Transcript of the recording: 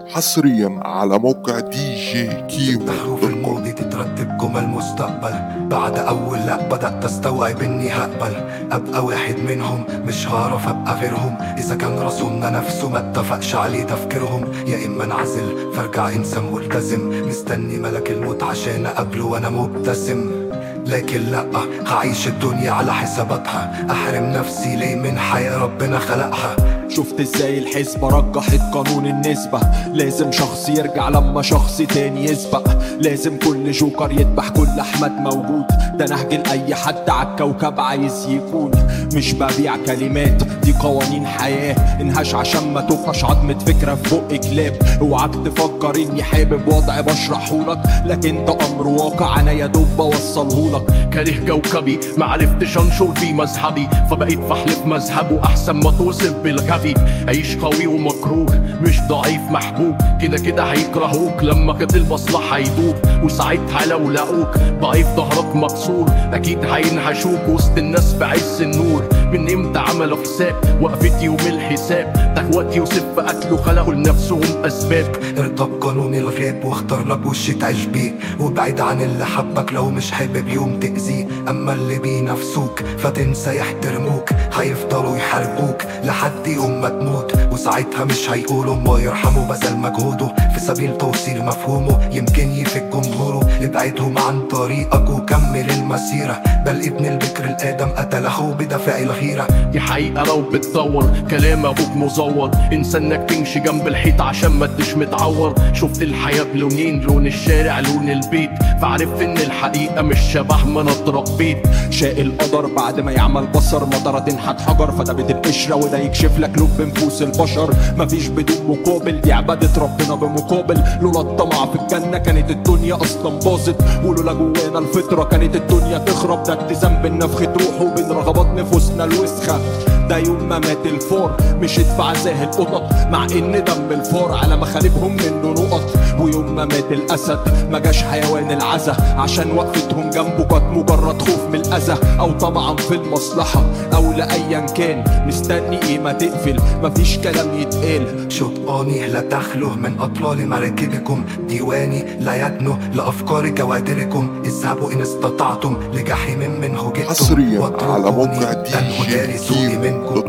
حصريا على موقع دي جي كيمو بحروف الماضي تترتب جمل مستقبل بعد أول لا بدأت أستوعب إني هقبل أبقى واحد منهم مش هعرف أبقى غيرهم إذا كان رسولنا نفسه ما اتفقش عليه تفكيرهم يا إما انعزل فارجع إنسان ملتزم مستني ملك الموت عشان أقابله وأنا مبتسم لكن لأ هعيش الدنيا على حساباتها أحرم نفسي ليه من حياة ربنا خلقها شفت ازاي الحسبة رجحت قانون النسبة لازم شخص يرجع لما شخص تاني يسبق لازم كل جوكر يذبح كل احمد موجود ده نهج لاي حد عالكوكب عايز يكون مش ببيع كلمات دي قوانين حياة انهاش عشان ما تبقاش عظمة فكرة في بق كلاب اوعاك تفكر اني حابب وضع بشرحهولك لكن ده امر واقع انا يا دوب بوصلهولك كاره كوكبي معرفتش انشر في مذهبي فبقيت فحلف مذهبه احسن ما توصف بالغبي عيش قوي ومكروه مش ضعيف محبوب كده كده هيكرهوك لما كانت المصلحة يدوب وساعتها لو لقوك ضعيف ظهرك مكسور اكيد هينهشوك وسط الناس بعز النور من امتى عملوا حساب وقفت يوم الحساب تهوت يوسف في قتله خلقوا لنفسهم اسباب ارضى بقانون الغياب واختار لك وش تعيش بيه وابعد عن اللي حبك لو مش حابب يوم تأذيه اما اللي بينافسوك فتنسى يحترموك هيفضلوا يحاربوك لحد يوم ما تموت وساعتها مش هيقولوا ما يرحموا بذل مجهوده في سبيل توصيل مفهومه يمكن يفك جمهوره ابعدهم عن طريقك وكمل المسيرة بل ابن البكر الآدم قتله بدافع الغيرة دي حقيقة لو بتدور كلام ابوك مزور انسى انك تمشي جنب الحيط عشان ما تدش متعور شفت الحياة بلونين لون الشارع لون البيت فعرفت ان الحقيقة مش شبه ما انا اتربيت شاء القدر بعد ما يعمل بصر مطرة تنحت حجر فده بيت القشرة وده يكشف لك لب نفوس البشر مفيش بدون مقابل دي عبادة ربنا بمقابل لولا الطمع في الجنة كانت الدنيا أصلا باظت ولولا جوانا الفطرة كانت الدنيا تخرب ده اتزان بين نفخة روح وبين رغبات نفوسنا الوسخة ده يوم ما مات الفار مش ادفع زاه القطط مع ان دم الفار على مخالبهم منه نقط ويوم ما مات الاسد ما جاش حيوان العزا عشان وقفتهم جنبه كانت مجرد خوف من الاذى او طمعا في المصلحه او لايا كان مستني ايه ما تقفل مفيش كلام يتقال شطاني لا تخلو من أطلال مراكبكم ديواني لا يدنو لأفكار كوادركم اذهبوا إن استطعتم لجحيم منه جئتم حصرياً واتركوني على موقع تنهو DJ دارسوني كيمو منكم